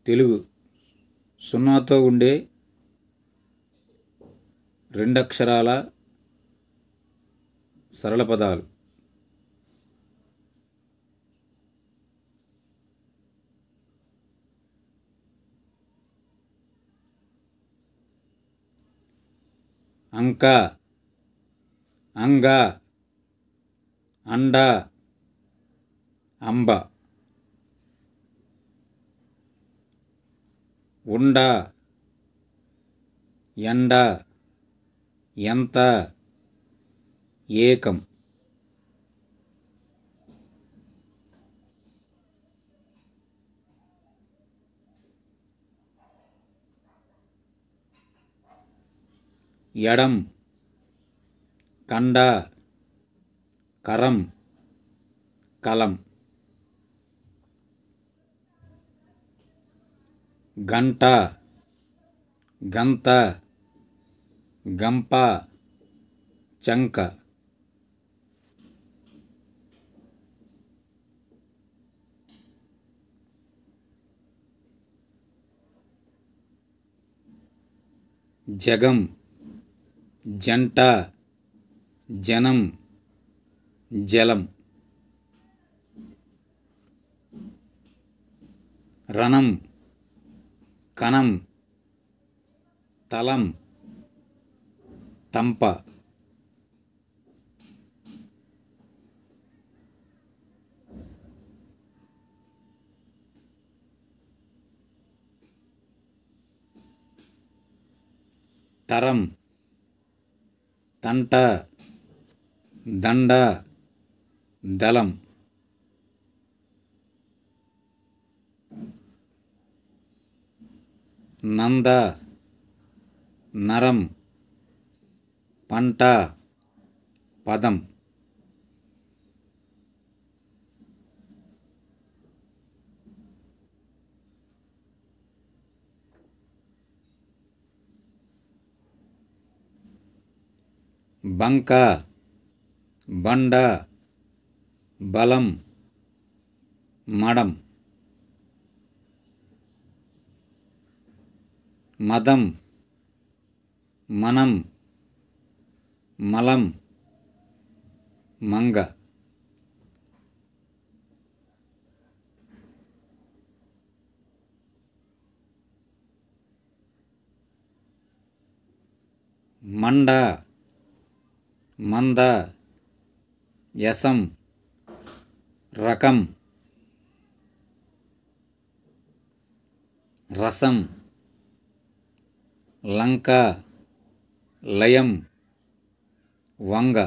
తెలుగు సున్నాతో ఉండే రెండక్షరాల సరళ పదాలు అంక అంగ అండ అంబ ఉండ ఎండ ఎంత ఏకం ఎడం కండ కరం కలం గంట గంత గంప చంక జగం జంట జనం జలం రణం కణం తలం తంప తరం తంట దండ దళం నంద నరం పంట పదం బంక బండ బలం మడం మదం మనం మలం మంగ మండ మంద యసం రకం రసం లంక లయం వంగ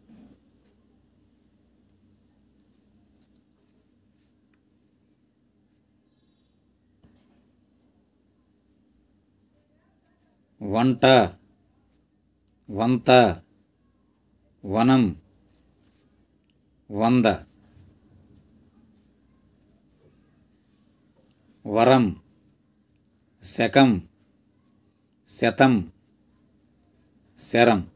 వంట వంత వనం వంద వరం శకం శతం శరం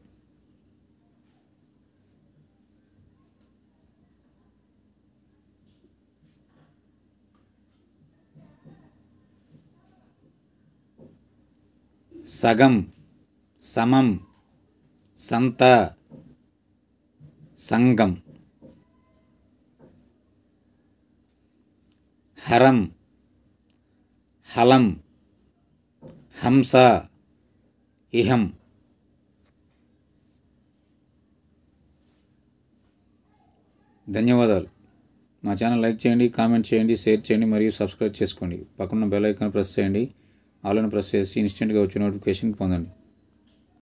సగం సమం సంత సంగం హరం హలం హంస ఇహం ధన్యవాదాలు మా ఛానల్ లైక్ చేయండి కామెంట్ చేయండి షేర్ చేయండి మరియు సబ్స్క్రైబ్ చేసుకోండి పక్కన బెల్ ఐకాన్ ప్రెస్ చేయండి ఆల్ని ప్రెస్ చేసి ఇన్స్టెంట్గా వచ్చే నోటిఫికేషన్ పొందండి